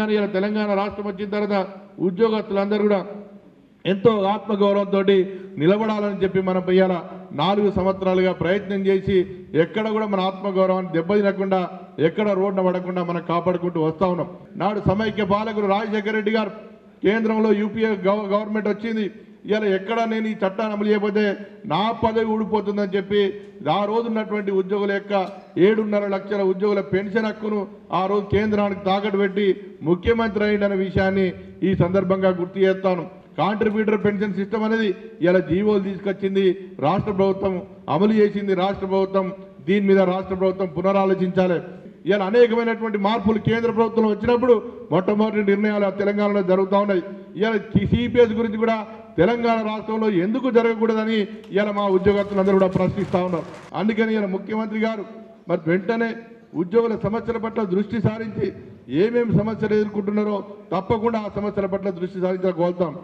నిజంగానే ఇలా తెలంగాణ రాష్ట్రం వచ్చిన తర్వాత ఉద్యోగస్తులందరూ కూడా ఎంతో ఆత్మగౌరవంతో నిలబడాలని చెప్పి మనం ఇవాళ నాలుగు సంవత్సరాలుగా ప్రయత్నం చేసి ఎక్కడ కూడా మన ఆత్మగౌరవాన్ని దెబ్బతినకుండా ఎక్కడ రోడ్డున పడకుండా మనం కాపాడుకుంటూ వస్తా ఉన్నాం నాడు సమైక్య పాలకుడు రాజశేఖర రెడ్డి గారు కేంద్రంలో యూపీఏ గవ- గవర్నమెంట్ వచ్చింది ఇలా ఎక్కడ నేను ఈ చట్టాన్ని అమలు చేయకపోతే నా పదవి ఊడిపోతుందని చెప్పి ఆ రోజు ఉన్నటువంటి ఉద్యోగుల యొక్క ఏడున్నర లక్షల ఉద్యోగుల పెన్షన్ హక్కును ఆ రోజు కేంద్రానికి తాకట్టు పెట్టి ముఖ్యమంత్రి అయిందనే విషయాన్ని ఈ సందర్భంగా గుర్తు చేస్తాను కాంట్రిబ్యూటర్ పెన్షన్ సిస్టమ్ అనేది ఇలా జీవోలు తీసుకొచ్చింది రాష్ట్ర ప్రభుత్వం అమలు చేసింది రాష్ట్ర ప్రభుత్వం దీని మీద రాష్ట్ర ప్రభుత్వం పునరాలోచించాలి ఇలా అనేకమైనటువంటి మార్పులు కేంద్ర ప్రభుత్వం వచ్చినప్పుడు మొట్టమొదటి నిర్ణయాలు ఆ తెలంగాణలో జరుగుతూ ఉన్నాయి ఇలా సిపిఎస్ గురించి కూడా తెలంగాణ రాష్ట్రంలో ఎందుకు జరగకూడదని ఇలా మా ఉద్యోగస్తులందరూ కూడా ప్రశ్నిస్తా ఉన్నారు అందుకని ఇలా ముఖ్యమంత్రి గారు మరి వెంటనే ఉద్యోగుల సమస్యల పట్ల దృష్టి సారించి ఏమేమి సమస్యలు ఎదుర్కొంటున్నారో తప్పకుండా ఆ సమస్యల పట్ల దృష్టి సారించడం కోరుతాం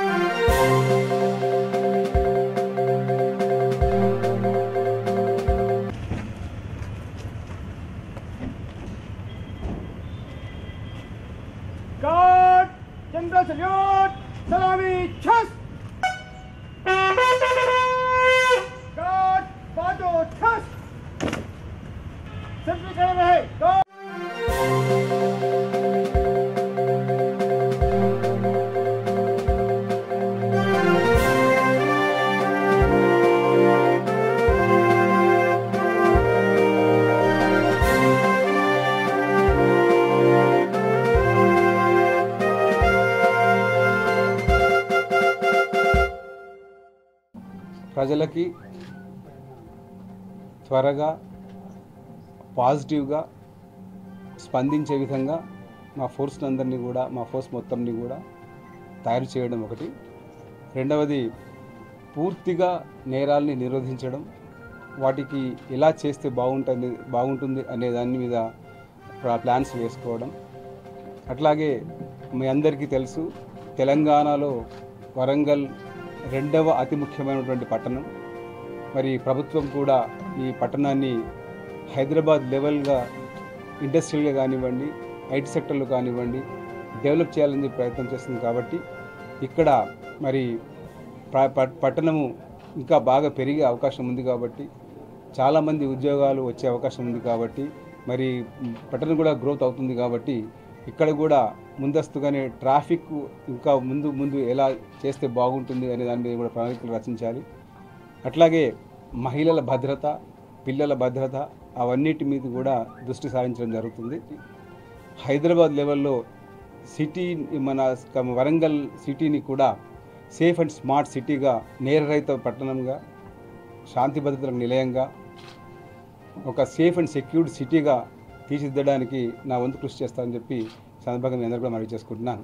God, General Salute, Salami, Chest! God, Bado, Chest! Simply खड़े रहे, God! ప్రజలకి త్వరగా పాజిటివ్గా స్పందించే విధంగా మా ఫోర్స్ అందరినీ కూడా మా ఫోర్స్ మొత్తంని కూడా తయారు చేయడం ఒకటి రెండవది పూర్తిగా నేరాల్ని నిరోధించడం వాటికి ఎలా చేస్తే బాగుంటుంది బాగుంటుంది అనే దాని మీద ప్లా- ప్లాన్స్ వేసుకోవడం అట్లాగే మీ అందరికీ తెలుసు తెలంగాణలో వరంగల్ రెండవ అతి ముఖ్యమైనటువంటి పట్టణం మరి ప్రభుత్వం కూడా ఈ పట్టణాన్ని హైదరాబాద్ లెవెల్గా ఇండస్ట్రియల్గా కానివ్వండి ఐటీ సెక్టర్లో కానివ్వండి డెవలప్ చేయాలని చెప్పి ప్రయత్నం చేస్తుంది కాబట్టి ఇక్కడ మరి ప- ప- పట్టణము ఇంకా బాగా పెరిగే అవకాశం ఉంది కాబట్టి చాలామంది ఉద్యోగాలు వచ్చే అవకాశం ఉంది కాబట్టి మరి పట్టణం కూడా గ్రోత్ అవుతుంది కాబట్టి ఇక్కడ కూడా ముందస్తుగానే ట్రాఫిక్ ఇంకా ముందు ముందు ఎలా చేస్తే బాగుంటుంది అనే దాని మీద కూడా ప్రణాళికలు రచించాలి అట్లాగే మహిళల భద్రత పిల్లల భద్రత అవన్నిటి మీద కూడా దృష్టి సారించడం జరుగుతుంది హైదరాబాద్ లెవెల్లో సిటీ మన వరంగల్ సిటీని కూడా సేఫ్ అండ్ స్మార్ట్ సిటీగా నేరరహిత పట్టణంగా శాంతి భద్రతలకు నిలయంగా ఒక సేఫ్ అండ్ సెక్యూర్డ్ సిటీగా తీర్చిదిద్దడానికి నా వంతు కృషి చేస్తానని చెప్పి సందర్భంగా మీ అందరూ కూడా మనవి చేసుకుంటున్నాను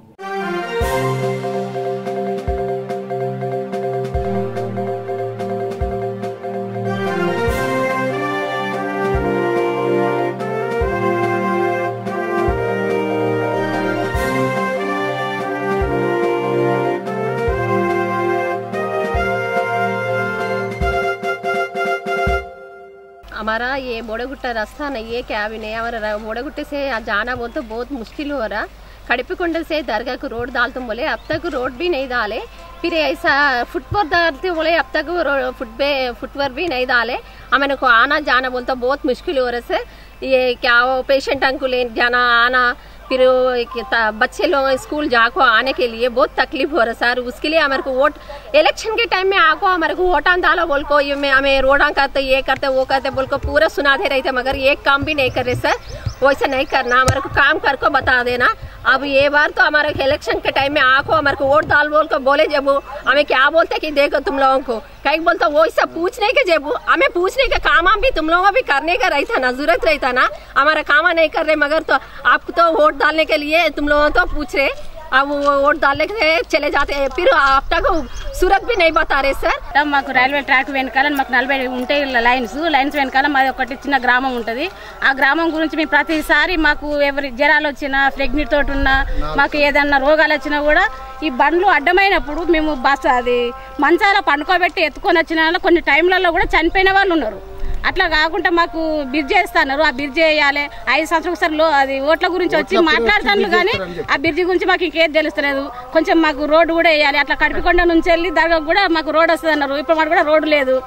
हमारा ये मोड़गुट्टा रास्ता नहीं है क्या भी नहीं है हमारा रा- मोड़गुट्टे से जाना बोल तो बहुत मुश्किल हो रहा खड़पकुंड से दरगाह को रोड डाल तुम बोले अब तक रोड भी नहीं डाले फिर ऐसा फुटपाथ डालते बोले अब तक रो- फुट पे फुटवर भी नहीं डाले हमें को आना जाना बोलता बहुत मुश्किल हो रहा से ये क्या वो पेशेंट अंकु ले जाना आना फिर वो एक त- बच्चे लोग स्कूल जाको आने के लिए बहुत तकलीफ हो रहा है सर उसके लिए हमारे को वोट इलेक्शन के टाइम में आको हमारे को वोट डालो बोल को ये में हमें रोडा करते ये करते वो करते बोल को पूरा सुनाते रहते मगर एक काम भी नहीं कर रहे सर वैसा नहीं करना हमारे को काम कर को बता देना अब ये बार तो हमारे को इलेक्शन के टाइम में आको हमारे को वोट डाल बोल को बोले जब वो हमें क्या बोलते कि देखो तुम लोगों को कहीं बोलता वो सब पूछने के जब हमें पूछने का काम हम भी तुम लोगों को भी करने का रहता ना जरूरत रहता ना हमारा काम नहीं कर रहे मगर तो आपको तो वोट डालने के लिए तुम लोगों तो पूछ रहे अब वो वोट डालने के चले जाते हैं फिर आप तक सूरत भी नहीं बता रहे सर మొత్తం మాకు రైల్వే ట్రాక్ వెనకాల మాకు నలభై ఉంటాయి లైన్స్ లైన్స్ వెనకాల మాది ఒకటి చిన్న గ్రామం ఉంటుంది ఆ గ్రామం గురించి మేము ప్రతిసారి మాకు ఎవరి జ్వరాలు వచ్చినా ప్రెగ్నెంట్ తోటి ఉన్నా మాకు ఏదన్నా రోగాలు వచ్చినా కూడా ఈ బండ్లు అడ్డమైనప్పుడు మేము బస్ అది మంచాల పండుకోబెట్టి ఎత్తుకొని వచ్చిన వాళ్ళు కొన్ని టైంలలో కూడా చనిపోయిన వాళ్ళు ఉన్నారు అట్లా కాకుండా మాకు బిర్జ్ చేస్తున్నారు ఆ బిర్జ్ చేయాలి ఐదు సంవత్సరాలు ఒకసారి లో అది ఓట్ల గురించి వచ్చి మాట్లాడుతాను కానీ ఆ బిర్జి గురించి మాకు ఇంకేం తెలుస్తలేదు కొంచెం మాకు రోడ్డు కూడా వేయాలి అట్లా కడిపికొండ నుంచి వెళ్ళి దర్గా కూడా మాకు రోడ్ వస్తుంది అన్నారు ఇప్పుడు మాకు కూడా రోడ్డు లేదు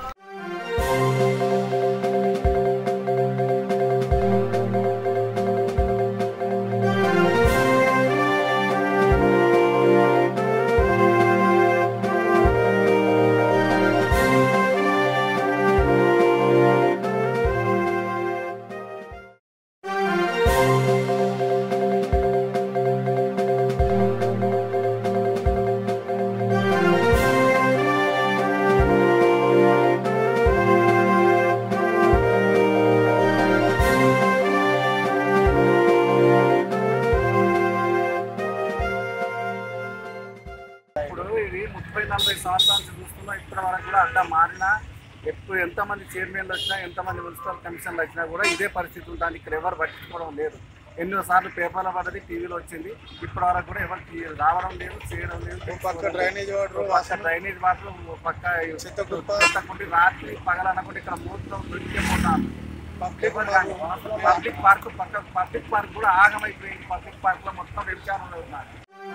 ఇప్పుడు ఇది ముప్పై నలభై సంవత్సరాల నుంచి చూస్తున్నా ఇప్పటి వరకు కూడా అడ్డా మారినా ఎప్పుడు ఎంతమంది చైర్మన్లు వచ్చినా ఎంతమంది మున్సిపల్ కమిషన్లు వచ్చినా కూడా ఇదే పరిస్థితి ఉంటుంది ఇక్కడ ఎవరు పట్టించుకోవడం లేదు ఎన్నోసార్లు పేపర్లో పడ్డది టీవీలో వచ్చింది ఇప్పటి వరకు కూడా ఎవరు తీ- రావడం లేదు చేయడం లేదు పక్క డ్రైనేజ్ వాటర్ పక్క డ్రైనేజ్ వాటర్ పక్క చెత్తకుండి రాత్రి పగలనకుండా ఇక్కడ మూత్రం దొరికిపోతాను పబ్లిక్ పార్క్ పక్క పబ్లిక్ పార్క్ కూడా ఆగమైపోయింది పబ్లిక్ పార్క్ లో మొత్తం వ్యభిచారంలో ఉన్నారు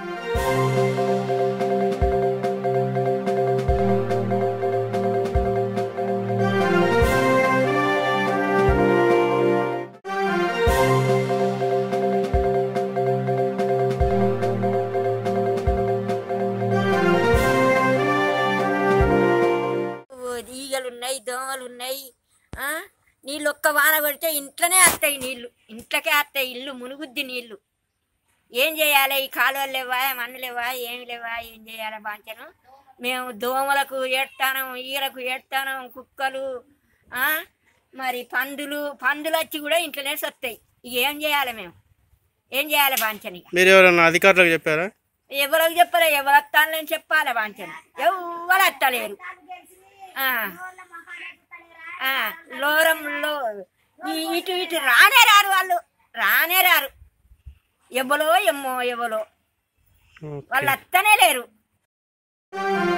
ఈగలు ఉన్నాయి దోమలు ఉన్నాయి ఆ? నీళ్ళు ఒక్క వాన కొడితే ఇంట్లోనే వస్తాయి నీళ్లు ఇంట్లోకే వస్తాయి ఇల్లు మునుగుద్ది నీళ్లు ఏం చేయాలి ఈ కాలువలు లేవా మన్ను లేవా ఏమి లేవా ఏం చేయాలి బాంచను మేము దోమలకు ఏడతాను ఈగలకు ఏడతాను కుక్కలు ఆ? మరి పందులు పందులు వచ్చి కూడా ఇంట్లోనే వస్తాయి ఇక ఏం చేయాలి మేము ఏం చేయాలి బాంచని మీరు ఎవరన్నా అధికారులకు చెప్పారా ఎవరికి చెప్పలే ఎవరు వస్తానని చెప్పాలి వాంచను ఎవరు వస్తలేరు ఆ. ఆ, లోరంలో ఈ- ఇటు ఇటు రానే రారు వాళ్ళు రానే రారు ఎవలో ఎమ్మో ఎవలో వాళ్ళు వస్తనే లేరు